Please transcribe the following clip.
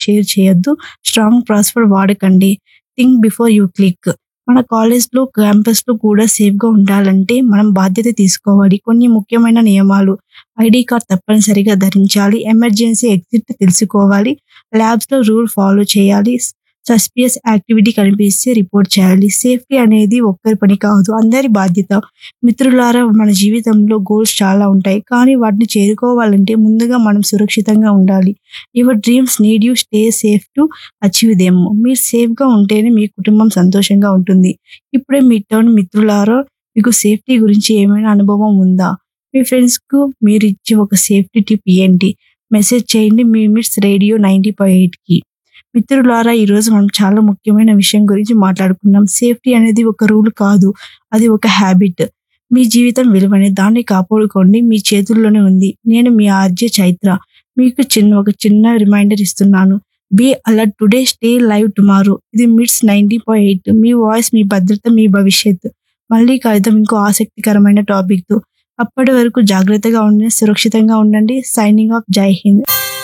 share చేయొద్దు strong password వాడకండి think before you click మన కాలేజ్లో క్యాంపస్లో కూడా సేఫ్గా ఉండాలంటే మనం బాధ్యత తీసుకోవాలి కొన్ని ముఖ్యమైన నియమాలు ఐడి కార్డ్ తప్పనిసరిగా ధరించాలి ఎమర్జెన్సీ ఎగ్జిట్ తెలుసుకోవాలి ల్యాబ్స్లో రూల్ ఫాలో చేయాలి సస్పియస్ యాక్టివిటీ కనిపిస్తే రిపోర్ట్ చేయాలి సేఫ్టీ అనేది ఒక్కరి పని కాదు అందరి బాధ్యత మిత్రులారా మన జీవితంలో గోల్స్ చాలా ఉంటాయి కానీ వాటిని చేరుకోవాలంటే ముందుగా మనం సురక్షితంగా ఉండాలి your dreams need you stay safe to achieve them మీరు సేఫ్గా ఉంటేనే మీ కుటుంబం సంతోషంగా ఉంటుంది ఇప్పుడే మీ టర్న్ మిత్రులారా మీకు సేఫ్టీ గురించి ఏమైనా అనుభవం ఉందా మీ ఫ్రెండ్స్కు మీరు ఇచ్చే ఒక సేఫ్టీ టిప్ ఏంటి మెసేజ్ చేయండి మీ మిట్స్ రేడియో నైంటీ పాయింట్ ఎయిట్కి మిత్రులారా ఈరోజు మనం చాలా ముఖ్యమైన విషయం గురించి మాట్లాడుకున్నాం సేఫ్టీ అనేది ఒక రూల్ కాదు అది ఒక హ్యాబిట్ మీ జీవితం విలువని దాన్ని కాపాడుకోండి మీ చేతుల్లోనే ఉంది నేను మీ ఆర్జే చైత్ర మీకు చిన్న ఒక చిన్న రిమైండర్ ఇస్తున్నాను be alert today stay live tomorrow ఇది మిడ్స్ నైంటీ పాయింట్ ఎయిట్ మీ వాయిస్ మీ భద్రత మీ భవిష్యత్ మళ్ళీ కలుద్దాం ఇంకో ఆసక్తికరమైన టాపిక్తో అప్పటి వరకు జాగ్రత్తగా ఉండండి సురక్షితంగా ఉండండి సైనింగ్ ఆఫ్ జై హింద్